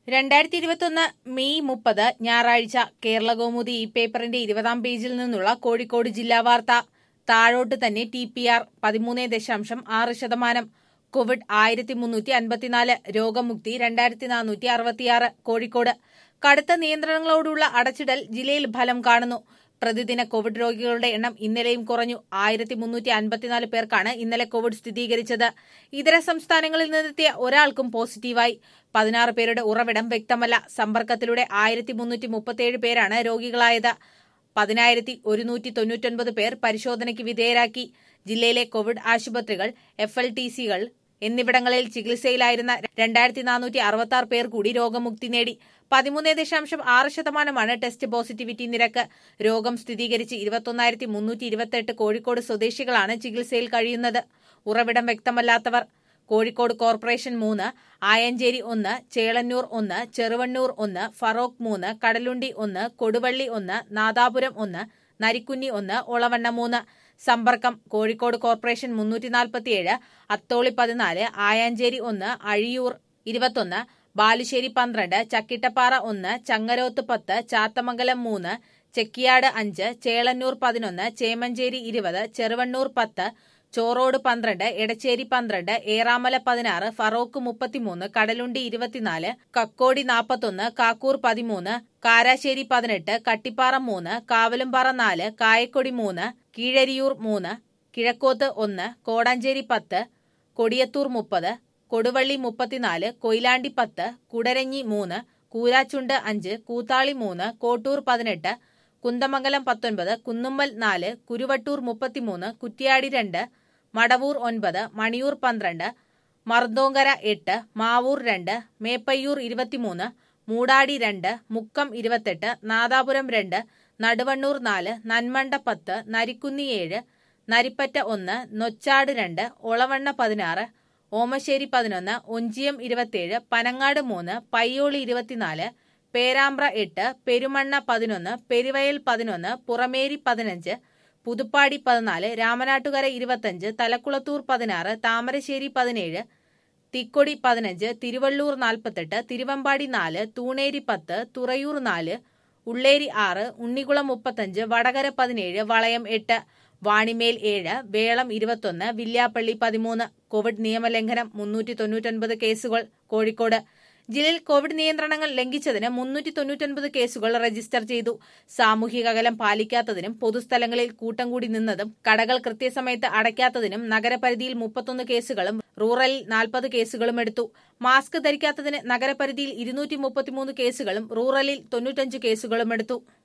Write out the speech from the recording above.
രണ്ടായിരത്തി ഇരുപത്തൊന്ന് മെയ് മുപ്പത് ഞായറാഴ്ച കേരള കൗമുദി ഈ പേപ്പറിന്റെ ഇരുപതാം പേജിൽ നിന്നുള്ള കോഴിക്കോട് ജില്ലാ വാർത്ത താഴോട്ട് തന്നെ ടി പി ആർ പതിമൂന്ന് ദശാംശം ആറ് ശതമാനം കോവിഡ് ആയിരത്തി മുന്നൂറ്റി അൻപത്തിനാല് രോഗമുക്തി രണ്ടായിരത്തി നാനൂറ്റി അറുപത്തിയാറ് കോഴിക്കോട് കടുത്ത നിയന്ത്രണങ്ങളോടുള്ള അടച്ചിടൽ ജില്ലയിൽ ഫലം കാണുന്നു പ്രതിദിന കോവിഡ് രോഗികളുടെ എണ്ണം ഇന്നലെയും കുറഞ്ഞു ആയിരത്തി മുന്നൂറ്റി അൻപത്തിനാല് പേർക്കാണ് ഇന്നലെ കോവിഡ് സ്ഥിരീകരിച്ചത് ഇതര സംസ്ഥാനങ്ങളിൽ നിന്നെത്തിയ ഒരാൾക്കും പോസിറ്റീവായി പതിനാറ് പേരുടെ ഉറവിടം വ്യക്തമല്ല സമ്പർക്കത്തിലൂടെ ആയിരത്തി മുന്നൂറ്റി മുപ്പത്തിയേഴ് പേരാണ് രോഗികളായത് പതിനായിരത്തി ഒരുന്നൂറ്റി തൊണ്ണൂറ്റൊൻപത് പേർ പരിശോധനയ്ക്ക് വിധേയരാക്കി ജില്ലയിലെ കോവിഡ് ആശുപത്രികൾ എഫ് എൽ ടി സികൾ എന്നിവിടങ്ങളിൽ ചികിത്സയിലായിരുന്ന രണ്ടായിരത്തി നാനൂറ്റി അറുപത്തി ആറ് പേർ കൂടി രോഗമുക്തി നേടി പതിമൂന്ന് ദശാംശം ആറ് ശതമാനമാണ് ടെസ്റ്റ് പോസിറ്റിവിറ്റി നിരക്ക് രോഗം സ്ഥിരീകരിച്ച് ഇരുപത്തൊന്നായിരത്തി മുന്നൂറ്റി ഇരുപത്തെട്ട് കോഴിക്കോട് സ്വദേശികളാണ് ചികിത്സയിൽ കഴിയുന്നത് ഉറവിടം വ്യക്തമല്ലാത്തവർ കോഴിക്കോട് കോർപ്പറേഷൻ മൂന്ന് ആയഞ്ചേരി ഒന്ന് ചേളന്നൂർ ഒന്ന് ചെറുവണ്ണൂർ ഒന്ന് ഫറോക്ക് മൂന്ന് കടലുണ്ടി ഒന്ന് കൊടുവള്ളി ഒന്ന് നാദാപുരം ഒന്ന് നരിക്കുഞ്ഞി ഒന്ന് ഒളവണ്ണ മൂന്ന് സമ്പർക്കം കോഴിക്കോട് കോർപ്പറേഷൻ മുന്നൂറ്റി നാൽപ്പത്തിയേഴ് അത്തോളി പതിനാല് ആയാഞ്ചേരി ഒന്ന് അഴിയൂർ ഇരുപത്തൊന്ന് ബാലുശ്ശേരി പന്ത്രണ്ട് ചക്കിട്ടപ്പാറ ഒന്ന് ചങ്ങരോത്ത് പത്ത് ചാത്തമംഗലം മൂന്ന് ചെക്കിയാട് അഞ്ച് ചേളന്നൂർ പതിനൊന്ന് ചേമഞ്ചേരി ഇരുപത് ചെറുവണ്ണൂർ പത്ത് ചോറോട് പന്ത്രണ്ട് എടച്ചേരി പന്ത്രണ്ട് ഏറാമല പതിനാറ് ഫറോക്ക് മുപ്പത്തിമൂന്ന് കടലുണ്ടി ഇരുപത്തിനാല് കക്കോടി നാൽപ്പത്തൊന്ന് കാക്കൂർ പതിമൂന്ന് കാരാശ്ശേരി പതിനെട്ട് കട്ടിപ്പാറ മൂന്ന് കാവലുംപാറ നാല് കായക്കൊടി മൂന്ന് കീഴരിയൂർ മൂന്ന് കിഴക്കോത്ത് ഒന്ന് കോടാഞ്ചേരി പത്ത് കൊടിയത്തൂർ മുപ്പത് കൊടുവള്ളി മുപ്പത്തിനാല് കൊയിലാണ്ടി പത്ത് കുടരഞ്ഞി മൂന്ന് കൂരാച്ചുണ്ട് അഞ്ച് കൂത്താളി മൂന്ന് കോട്ടൂർ പതിനെട്ട് കുന്തമംഗലം പത്തൊൻപത് കുന്നുമ്മൽ നാല് കുരുവട്ടൂർ മുപ്പത്തിമൂന്ന് കുറ്റിയാടി രണ്ട് മടവൂർ ഒൻപത് മണിയൂർ പന്ത്രണ്ട് മർദോങ്കര എട്ട് മാവൂർ രണ്ട് മേപ്പയ്യൂർ ഇരുപത്തിമൂന്ന് മൂടാടി രണ്ട് മുക്കം ഇരുപത്തെട്ട് നാദാപുരം രണ്ട് നടുവണ്ണൂർ നാല് നന്മണ്ട പത്ത് നരിക്കുന്നി ഏഴ് നരിപ്പറ്റ ഒന്ന് നൊച്ചാട് രണ്ട് ഒളവണ്ണ പതിനാറ് ഓമശ്ശേരി പതിനൊന്ന് ഒഞ്ചിയം ഇരുപത്തിയേഴ് പനങ്ങാട് മൂന്ന് പയ്യോളി ഇരുപത്തിനാല് പേരാമ്പ്ര എട്ട് പെരുമണ്ണ പതിനൊന്ന് പെരുവയൽ പതിനൊന്ന് പുറമേരി പതിനഞ്ച് പുതുപ്പാടി പതിനാല് രാമനാട്ടുകര ഇരുപത്തഞ്ച് തലക്കുളത്തൂർ പതിനാറ് താമരശ്ശേരി പതിനേഴ് തിക്കൊടി പതിനഞ്ച് തിരുവള്ളൂർ നാൽപ്പത്തെട്ട് തിരുവമ്പാടി നാല് തൂണേരി പത്ത് തുറയൂർ നാല് ഉള്ളേരി ആറ് ഉണ്ണികുളം മുപ്പത്തഞ്ച് വടകര പതിനേഴ് വളയം എട്ട് വാണിമേൽ ഏഴ് വേളം ഇരുപത്തൊന്ന് വില്യാപ്പള്ളി പതിമൂന്ന് കോവിഡ് നിയമലംഘനം മുന്നൂറ്റി തൊണ്ണൂറ്റൊൻപത് കേസുകൾ കോഴിക്കോട് ജില്ലയിൽ കോവിഡ് നിയന്ത്രണങ്ങൾ ലംഘിച്ചതിന് മുന്നൂറ്റി തൊണ്ണൂറ്റൊൻപത് കേസുകൾ രജിസ്റ്റർ ചെയ്തു സാമൂഹിക അകലം പാലിക്കാത്തതിനും പൊതുസ്ഥലങ്ങളിൽ കൂട്ടം കൂടി നിന്നതും കടകൾ കൃത്യസമയത്ത് അടയ്ക്കാത്തതിനും നഗരപരിധിയിൽ മുപ്പത്തൊന്ന് കേസുകളും റൂറലിൽ നാൽപ്പത് കേസുകളും എടുത്തു മാസ്ക് ധരിക്കാത്തതിന് നഗരപരിധിയിൽ ഇരുന്നൂറ്റി മുപ്പത്തിമൂന്ന് കേസുകളും റൂറലിൽ തൊണ്ണൂറ്റഞ്ച് കേസുകളും എടുത്തു